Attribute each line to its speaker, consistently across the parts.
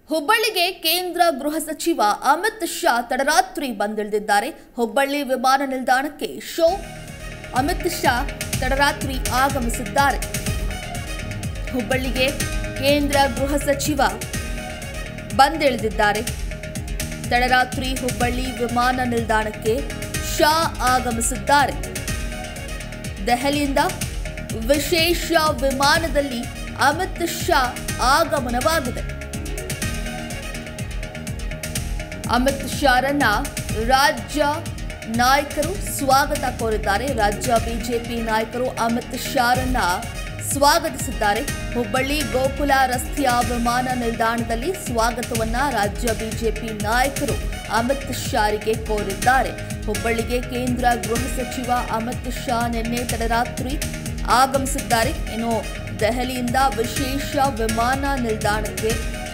Speaker 1: ಹುಬ್ಬಳ್ಳಿಗೆ ಕೇಂದ್ರ ಗೃಹ ಸಚಿವ ಅಮಿತ್ ಶಾ ತಡರಾತ್ರಿ ಬಂದಿಳಿದಿದ್ದಾರೆ ಹುಬ್ಬಳ್ಳಿ ವಿಮಾನ ನಿಲ್ದಾಣಕ್ಕೆ ಶೋ ಅಮಿತ್ ಶಾ ತಡರಾತ್ರಿ ಆಗಮಿಸಿದ್ದಾರೆ ಹುಬ್ಬಳ್ಳಿಗೆ ಕೇಂದ್ರ ಗೃಹ ಸಚಿವ ಬಂದಿಳಿದಿದ್ದಾರೆ ತಡರಾತ್ರಿ ಹುಬ್ಬಳ್ಳಿ ವಿಮಾನ ನಿಲ್ದಾಣಕ್ಕೆ ಶಾ ಆಗಮಿಸಿದ್ದಾರೆ ದೆಹಲಿಯಿಂದ ವಿಶೇಷ ವಿಮಾನದಲ್ಲಿ ಅಮಿತ್ ಶಾ ಆಗಮನವಾಗಿದೆ ಅಮಿತ್ ಶಾರನ್ನ ರಾಜ್ಯ ನಾಯಕರು ಸ್ವಾಗತ ಕೋರಿದ್ದಾರೆ ರಾಜ್ಯ ಬಿಜೆಪಿ ನಾಯಕರು ಅಮಿತ್ ಶಾರನ್ನ ಸ್ವಾಗತಿಸಿದ್ದಾರೆ ಹುಬ್ಬಳ್ಳಿ ಗೋಕುಲ ರಸ್ತೆಯ ವಿಮಾನ ನಿಲ್ದಾಣದಲ್ಲಿ ಸ್ವಾಗತವನ್ನ ರಾಜ್ಯ ಬಿಜೆಪಿ ನಾಯಕರು ಅಮಿತ್ ಶಾರಿಗೆ ಕೋರಿದ್ದಾರೆ ಹುಬ್ಬಳ್ಳಿಗೆ ಕೇಂದ್ರ ಗೃಹ ಸಚಿವ ಅಮಿತ್ ಶಾ ನಿನ್ನೆ ತಡರಾತ್ರಿ ಆಗಮಿಸಿದ್ದಾರೆ ಇನ್ನು ದೆಹಲಿಯಿಂದ ವಿಶೇಷ ವಿಮಾನ ನಿಲ್ದಾಣಕ್ಕೆ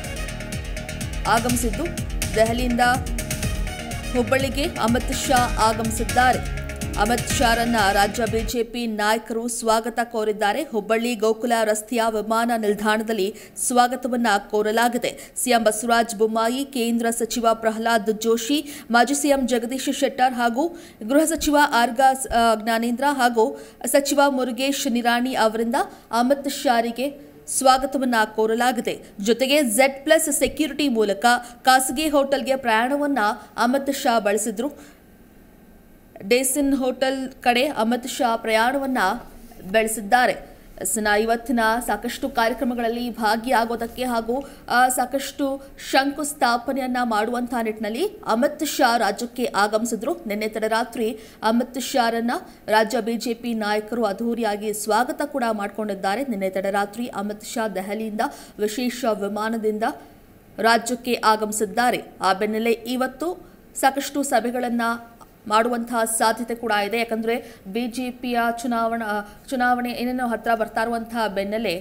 Speaker 1: ಆಗಮಿಸಿದ್ದು ದೆಹಲಿಯಿಂದ ಹುಬ್ಬಳ್ಳಿಗೆ ಅಮಿತ್ ಶಾ ಆಗಮಿಸಿದ್ದಾರೆ ಅಮಿತ್ ಶಾರನ್ನ ರಾಜ್ಯ ಬಿಜೆಪಿ ನಾಯಕರು ಸ್ವಾಗತ ಕೋರಿದ್ದಾರೆ ಹುಬ್ಬಳ್ಳಿ ಗೋಕುಲ ರಸ್ತೆಯ ವಿಮಾನ ನಿಲ್ದಾಣದಲ್ಲಿ ಸ್ವಾಗತವನ್ನ ಕೋರಲಾಗಿದೆ ಸಿಎಂ ಬಸವರಾಜ ಬೊಮ್ಮಾಯಿ ಕೇಂದ್ರ ಸಚಿವ ಪ್ರಹ್ಲಾದ್ ಜೋಶಿ ಮಾಜಿ ಸಿಎಂ ಜಗದೀಶ್ ಶೆಟ್ಟರ್ ಹಾಗೂ ಗೃಹ ಸಚಿವ ಆರ್ಗಾ ಆ, ಜ್ಞಾನೇಂದ್ರ ಹಾಗೂ ಸಚಿವ ಮುರುಗೇಶ್ ನಿರಾಣಿ ಅವರಿಂದ ಅಮಿತ್ ಶಾರಿಗೆ ಸ್ವಾಗತವನ್ನ ಕೋರಲಾಗಿದೆ ಜೊತೆಗೆ ಝೆಡ್ ಪ್ಲಸ್ ಸೆಕ್ಯೂರಿಟಿ ಮೂಲಕ ಖಾಸಗಿ ಹೋಟೆಲ್ಗೆ ಪ್ರಯಾಣವನ್ನ ಅಮಿತ್ ಶಾ ಬಳಸಿದ್ರು ಡೇಸಿನ್ ಹೋಟೆಲ್ ಕಡೆ ಅಮಿತ್ ಶಾ ಪ್ರಯಾಣವನ್ನ ಬೆಳೆಸಿದ್ದಾರೆ ಎಸ್ನ ಇವತ್ತಿನ ಸಾಕಷ್ಟು ಕಾರ್ಯಕ್ರಮಗಳಲ್ಲಿ ಭಾಗಿಯಾಗೋದಕ್ಕೆ ಹಾಗೂ ಆ, ಸಾಕಷ್ಟು ಶಂಕುಸ್ಥಾಪನೆಯನ್ನ ಮಾಡುವಂತಹ ನಿಟ್ಟಿನಲ್ಲಿ ಅಮಿತ್ ಶಾ ರಾಜ್ಯಕ್ಕೆ ಆಗಮಿಸಿದ್ರು ನಿನ್ನೆ ತಡರಾತ್ರಿ ಅಮಿತ್ ಶಾರನ್ನ ರಾಜ್ಯ ಬಿಜೆಪಿ ನಾಯಕರು ಅದ್ಧೂರಿಯಾಗಿ ಸ್ವಾಗತ ಕೂಡ ಮಾಡಿಕೊಂಡಿದ್ದಾರೆ ನಿನ್ನೆ ತಡರಾತ್ರಿ ಅಮಿತ್ ಶಾ ದೆಹಲಿಯಿಂದ ವಿಶೇಷ ವಿಮಾನದಿಂದ ರಾಜ್ಯಕ್ಕೆ ಆಗಮಿಸಿದ್ದಾರೆ ಆ ಬೆನ್ನಲ್ಲೇ ಇವತ್ತು ಸಾಕಷ್ಟು ಸಭೆಗಳನ್ನು ಮಾಡುವಂತಹ ಸಾಧ್ಯತೆ ಕೂಡ ಇದೆ ಯಾಕಂದರೆ ಬಿ ಜೆ ಪಿಯ ಚುನಾವಣಾ ಚುನಾವಣೆ ಏನೇನೋ ಹತ್ರ ಬರ್ತಾ ಇರುವಂತಹ ಬೆನ್ನಲ್ಲೇ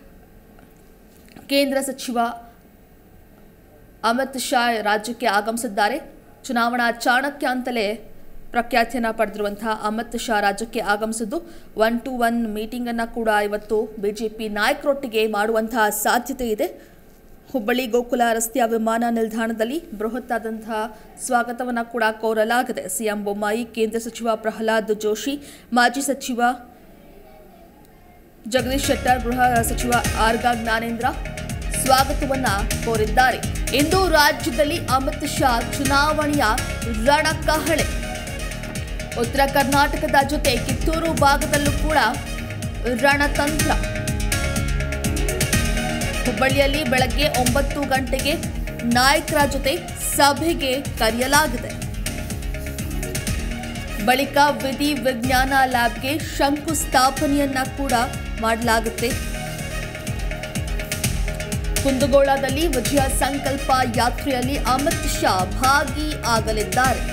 Speaker 1: ಕೇಂದ್ರ ಸಚಿವ ಅಮಿತ್ ಶಾ ರಾಜ್ಯಕ್ಕೆ ಆಗಮಿಸಿದ್ದಾರೆ ಚುನಾವಣಾ ಚಾಣಕ್ಯ ಅಂತಲೇ ಪ್ರಖ್ಯಾತಿಯನ್ನು ಪಡೆದಿರುವಂತಹ ಅಮಿತ್ ಶಾ ರಾಜ್ಯಕ್ಕೆ ಆಗಮಿಸಿದ್ದು ಒನ್ ಟು ಒನ್ ಮೀಟಿಂಗನ್ನು ಕೂಡ ಇವತ್ತು ಬಿಜೆಪಿ ನಾಯಕರೊಟ್ಟಿಗೆ ಮಾಡುವಂತಹ ಸಾಧ್ಯತೆ ಇದೆ ಹುಬ್ಬಳ್ಳಿ ಗೋಕುಲ ರಸ್ತೆಯ ವಿಮಾನ ನಿಲ್ದಾಣದಲ್ಲಿ ಬೃಹತ್ತಾದಂತಹ ಸ್ವಾಗತವನ್ನು ಕೂಡ ಕೋರಲಾಗಿದೆ ಸಿಎಂ ಬೊಮ್ಮಾಯಿ ಕೇಂದ್ರ ಸಚಿವ ಪ್ರಹ್ಲಾದ್ ಜೋಶಿ ಮಾಜಿ ಸಚಿವ ಜಗದೀಶ್ ಶೆಟ್ಟರ್ ಗೃಹ ಸಚಿವ ಆರ್ಗಾ ಜ್ಞಾನೇಂದ್ರ ಸ್ವಾಗತವನ್ನ ಕೋರಿದ್ದಾರೆ ಇಂದು ರಾಜ್ಯದಲ್ಲಿ ಅಮಿತ್ ಶಾ ಚುನಾವಣೆಯ ರಣಕಹಳೆ ಉತ್ತರ ಕರ್ನಾಟಕದ ಜೊತೆ ಕಿತ್ತೂರು ಭಾಗದಲ್ಲೂ ಕೂಡ ರಣತಂತ್ರ ಹುಬ್ಬಳ್ಳಿಯಲ್ಲಿ ಬೆಳಗ್ಗೆ ಒಂಬತ್ತು ಗಂಟೆಗೆ ನಾಯಕರ ಜೊತೆ ಸಭೆಗೆ ಕರೆಯಲಾಗಿದೆ ಬಳಿಕ ವಿಧಿ ವಿಜ್ಞಾನ ಲ್ಯಾಬ್ಗೆ ಶಂಕುಸ್ಥಾಪನೆಯನ್ನ ಕೂಡ ಮಾಡಲಾಗುತ್ತೆ ಕುಂದಗೋಳದಲ್ಲಿ ವಿಜಯ ಸಂಕಲ್ಪ ಯಾತ್ರೆಯಲ್ಲಿ ಅಮಿತ್ ಶಾ ಭಾಗಿಯಾಗಲಿದ್ದಾರೆ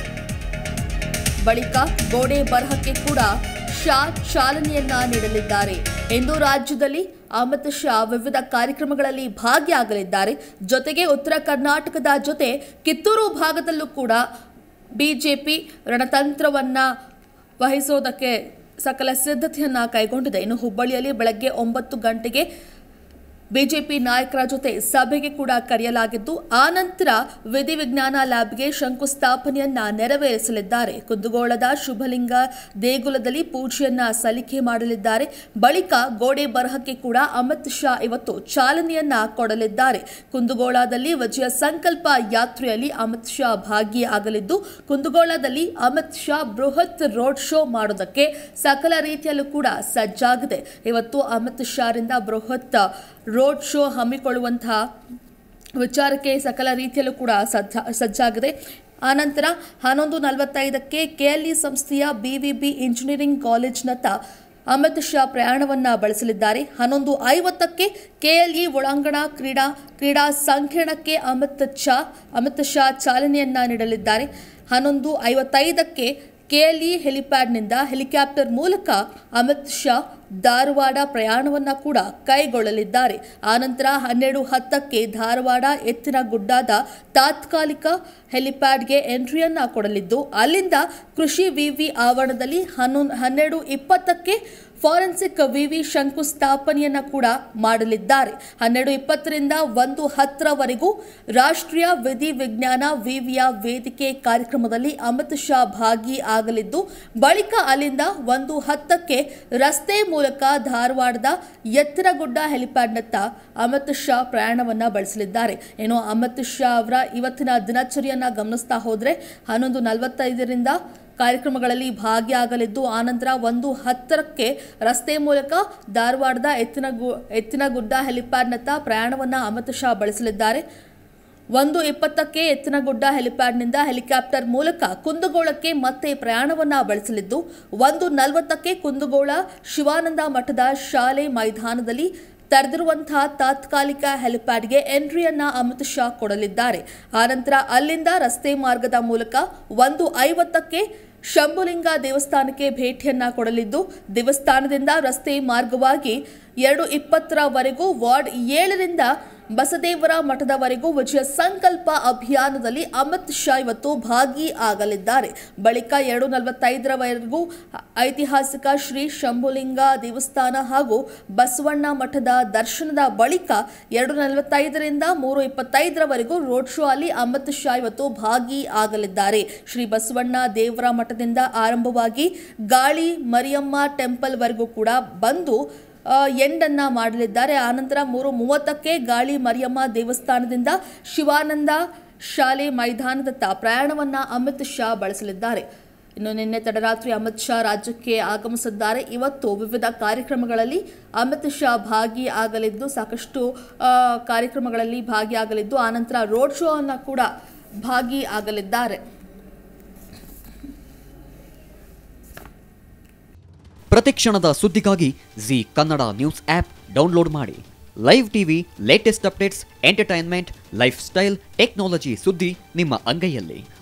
Speaker 1: ಬಳಿಕ ಗೋಡೆ ಬರಹಕ್ಕೆ ಕೂಡ ಶಾ ಚಾಲನೆಯನ್ನ ನೀಡಲಿದ್ದಾರೆ ಇಂದು ರಾಜ್ಯದಲ್ಲಿ ಅಮಿತ್ ಶಾ ವಿವಿಧ ಕಾರ್ಯಕ್ರಮಗಳಲ್ಲಿ ಭಾಗಿಯಾಗಲಿದ್ದಾರೆ ಜೊತೆಗೆ ಉತ್ತರ ಕರ್ನಾಟಕದ ಜೊತೆ ಕಿತ್ತೂರು ಭಾಗದಲ್ಲೂ ಕೂಡ ಬಿಜೆಪಿ ರಣತಂತ್ರವನ್ನ ವಹಿಸೋದಕ್ಕೆ ಸಕಲ ಸಿದ್ಧತೆಯನ್ನ ಕೈಗೊಂಡಿದೆ ಇನ್ನು ಹುಬ್ಬಳ್ಳಿಯಲ್ಲಿ ಬೆಳಗ್ಗೆ ಒಂಬತ್ತು ಗಂಟೆಗೆ ಬಿಜೆಪಿ ನಾಯಕರ ಜೊತೆ ಸಭೆಗೆ ಕೂಡ ಕರೆಯಲಾಗಿದ್ದು ಆ ನಂತರ ವಿಧಿ ವಿಜ್ಞಾನ ಲ್ಯಾಬ್ಗೆ ಶಂಕುಸ್ಥಾಪನೆಯನ್ನ ನೆರವೇರಿಸಲಿದ್ದಾರೆ ಕುಂದಗೋಳದ ಶುಭಲಿಂಗ ದೇಗುಲದಲ್ಲಿ ಪೂಜೆಯನ್ನ ಸಲ್ಲಿಕೆ ಮಾಡಲಿದ್ದಾರೆ ಬಳಿಕ ಗೋಡೆ ಬರಹಕ್ಕೆ ಕೂಡ ಅಮಿತ್ ಶಾ ಇವತ್ತು ಚಾಲನೆಯನ್ನ ಕೊಡಲಿದ್ದಾರೆ ಕುಂದಗೋಳದಲ್ಲಿ ವಿಜಯ ಸಂಕಲ್ಪ ಯಾತ್ರೆಯಲ್ಲಿ ಅಮಿತ್ ಶಾ ಭಾಗಿಯಾಗಲಿದ್ದು ಕುಂದಗೋಳದಲ್ಲಿ ಅಮಿತ್ ಶಾ ಬೃಹತ್ ರೋಡ್ ಶೋ ಮಾಡೋದಕ್ಕೆ ಸಕಲ ರೀತಿಯಲ್ಲೂ ಕೂಡ ಸಜ್ಜಾಗಿದೆ ಇವತ್ತು ಅಮಿತ್ ಶಾರಿಂದ ಬೃಹತ್ ರೋಡ್ ಶೋ ಹಮ್ಮಿಕೊಳ್ಳುವಂತಹ ವಿಚಾರಕ್ಕೆ ಸಕಲ ರೀತಿಯಲ್ಲೂ ಕೂಡ ಸಜ್ಜ ಸಜ್ಜಾಗಿದೆ ಆನಂತರ ಹನ್ನೊಂದು ನಲವತ್ತೈದಕ್ಕೆ ಕೆಎಲ್ಇ ಸಂಸ್ಥೆಯ ಬಿವಿಬಿ ಇಂಜಿನಿಯರಿಂಗ್ ಕಾಲೇಜ್ನತ್ತ ಅಮಿತ್ ಶಾ ಪ್ರಯಾಣವನ್ನ ಬಳಸಲಿದ್ದಾರೆ ಹನ್ನೊಂದು ಐವತ್ತಕ್ಕೆ ಕೆಎಲ್ಇ ಒಳಾಂಗಣ ಕ್ರೀಡಾ ಕ್ರೀಡಾ ಸಂಕೀರ್ಣಕ್ಕೆ ಅಮಿತ್ ಶಾ ಅಮಿತ್ ಶಾ ಚಾಲನೆಯನ್ನ ನೀಡಲಿದ್ದಾರೆ ಹನ್ನೊಂದು ಐವತ್ತೈದಕ್ಕೆ ಕೆಎಲ್ಇ ಹೆಲಿಪ್ಯಾಡ್ನಿಂದ ಹೆಲಿಕಾಪ್ಟರ್ ಮೂಲಕ ಅಮಿತ್ ಶಾ ಧಾರವಾಡ ಪ್ರಯಾಣವನ್ನ ಕೂಡ ಕೈಗೊಳ್ಳಲಿದ್ದಾರೆ ಆನಂತರ ಹನ್ನೆರಡು ಹತ್ತಕ್ಕೆ ಧಾರವಾಡ ಎತ್ತಿನ ಗುಡ್ಡಾದ ತಾತ್ಕಾಲಿಕ ಹೆಲಿಪ್ಯಾಡ್ಗೆ ಎಂಟ್ರಿಯನ್ನ ಕೊಡಲಿದ್ದು ಅಲ್ಲಿಂದ ಕೃಷಿ ವಿವಿ ಆವರಣದಲ್ಲಿ ಹನ್ನೊಂದು ಹನ್ನೆರಡು ಇಪ್ಪತ್ತಕ್ಕೆ ಫಾರೆನ್ಸಿಕ್ ವಿವಿ ಶಂಕುಸ್ಥಾಪನೆಯನ್ನ ಕೂಡ ಮಾಡಲಿದ್ದಾರೆ ಹನ್ನೆರಡು ಇಪ್ಪತ್ತರಿಂದ ಒಂದು ಹತ್ತರವರೆಗೂ ರಾಷ್ಟ್ರೀಯ ವಿಧಿ ವಿಜ್ಞಾನ ವಿವಿಯ ವೇದಿಕೆ ಕಾರ್ಯಕ್ರಮದಲ್ಲಿ ಅಮಿತ್ ಶಾ ಭಾಗಿ ಆಗಲಿದ್ದು ಬಳಿಕ ಅಲ್ಲಿಂದ ಒಂದು ಹತ್ತಕ್ಕೆ ರಸ್ತೆ ಮೂಲಕ ಧಾರವಾಡದ ಎತ್ತರಗುಡ್ಡ ಹೆಲಿಪ್ಯಾಡ್ನತ್ತ ಅಮಿತ್ ಶಾ ಪ್ರಯಾಣವನ್ನ ಬಳಸಲಿದ್ದಾರೆ ಏನು ಅಮಿತ್ ಶಾ ಅವರ ಇವತ್ತಿನ ದಿನಚರಿಯನ್ನ ಗಮನಿಸ್ತಾ ಹೋದ್ರೆ ಹನ್ನೊಂದು ನಲವತ್ತೈದರಿಂದ ಕಾರ್ಯಕ್ರಮಗಳಲ್ಲಿ ಭಾಗಿಯಾಗಲಿದ್ದು ಆನಂತರ ಒಂದು ಹತ್ತರಕ್ಕೆ ರಸ್ತೆ ಮೂಲಕ ಧಾರವಾಡದ ಎತ್ತಿನಗು ಎತ್ತಿನಗುಡ್ಡ ಹೆಲಿಪ್ಯಾಡ್ನತ್ತ ಪ್ರಯಾಣವನ್ನ ಅಮಿತ್ ಶಾ ಬಳಸಲಿದ್ದಾರೆ ಒಂದು ಇಪ್ಪತ್ತಕ್ಕೆ ಎತ್ತಿನಗುಡ್ಡ ಹೆಲಿಪ್ಯಾಡ್ನಿಂದ ಹೆಲಿಕಾಪ್ಟರ್ ಮೂಲಕ ಕುಂದಗೋಳಕ್ಕೆ ಮತ್ತೆ ಪ್ರಯಾಣವನ್ನ ಬಳಸಲಿದ್ದು ಒಂದು ನಲವತ್ತಕ್ಕೆ ಕುಂದಗೋಳ ಶಿವಾನಂದ ಮಠದ ಶಾಲೆ ಮೈದಾನದಲ್ಲಿ ತೆರೆದಿರುವಂತಹ ತಾತ್ಕಾಲಿಕ ಹೆಲಿಪ್ಯಾಡ್ಗೆ ಎಂಟ್ರಿಯನ್ನ ಅಮಿತ್ ಶಾ ಕೊಡಲಿದ್ದಾರೆ ಆನಂತರ ಅಲ್ಲಿಂದ ರಸ್ತೆ ಮಾರ್ಗದ ಮೂಲಕ ಒಂದು ಐವತ್ತಕ್ಕೆ ಶಂಭುಲಿಂಗ ದೇವಸ್ಥಾನಕ್ಕೆ ಭೇಟಿಯನ್ನ ಕೊಡಲಿದ್ದು ದೇವಸ್ಥಾನದಿಂದ ರಸ್ತೆ ಮಾರ್ಗವಾಗಿ ಎರಡು ಇಪ್ಪತ್ತರವರೆಗೂ ವಾರ್ಡ್ ಏಳರಿಂದ ಬಸದೇವರ ಮಠದವರೆಗೂ ವಿಜಯ ಸಂಕಲ್ಪ ಅಭಿಯಾನದಲ್ಲಿ ಅಮಿತ್ ಶಾ ಇವತ್ತು ಭಾಗಿ ಆಗಲಿದ್ದಾರೆ ಬಳಿಕ ಎರಡು ನಲವತ್ತೈದರವರೆಗೂ ಐತಿಹಾಸಿಕ ಶ್ರೀ ಶಂಭುಲಿಂಗ ದೇವಸ್ಥಾನ ಹಾಗೂ ಬಸವಣ್ಣ ಮಠದ ದರ್ಶನದ ಬಳಿಕ ಎರಡು ನಲವತ್ತೈದರಿಂದ ಮೂರು ಇಪ್ಪತ್ತೈದರವರೆಗೂ ರೋಡ್ ಶೋ ಅಲ್ಲಿ ಅಮಿತ್ ಶಾ ಇವತ್ತು ಭಾಗಿ ಆಗಲಿದ್ದಾರೆ ಶ್ರೀ ಬಸವಣ್ಣ ದೇವರ ಮಠದಿಂದ ಆರಂಭವಾಗಿ ಗಾಳಿ ಮರಿಯಮ್ಮ ಟೆಂಪಲ್ವರೆಗೂ ಕೂಡ ಬಂದು ಆ, ಎಂಡನ್ನ ಮಾಡಲಿದ್ದಾರೆ ಆನಂತರ ಮೂರು ಮೂವತ್ತಕ್ಕೆ ಗಾಳಿ ಮರಿಯಮ್ಮ ದೇವಸ್ಥಾನದಿಂದ ಶಿವಾನಂದ ಶಾಲೆ ಮೈದಾನದತ್ತ ಪ್ರಯಾಣವನ್ನ ಅಮಿತ್ ಶಾ ಬಳಸಲಿದ್ದಾರೆ ಇನ್ನು ನಿನ್ನೆ ತಡರಾತ್ರಿ ಅಮಿತ್ ಶಾ ರಾಜ್ಯಕ್ಕೆ ಆಗಮಿಸಿದ್ದಾರೆ ಇವತ್ತು ವಿವಿಧ ಕಾರ್ಯಕ್ರಮಗಳಲ್ಲಿ ಅಮಿತ್ ಶಾ ಭಾಗಿ ಆಗಲಿದ್ದು ಸಾಕಷ್ಟು ಆ, ಕಾರ್ಯಕ್ರಮಗಳಲ್ಲಿ ಭಾಗಿಯಾಗಲಿದ್ದು ಆನಂತರ ರೋಡ್ ಶೋ ಅನ್ನ ಕೂಡ ಭಾಗಿ ಆಗಲಿದ್ದಾರೆ
Speaker 2: ಪ್ರತಿಕ್ಷಣದ ಸುದ್ದಿಗಾಗಿ Zee Kannada news app download ಮಾಡಿ live TV latest updates entertainment lifestyle technology ಸುದ್ದಿ ನಿಮ್ಮ ಅಂಗೈಯಲ್ಲಿ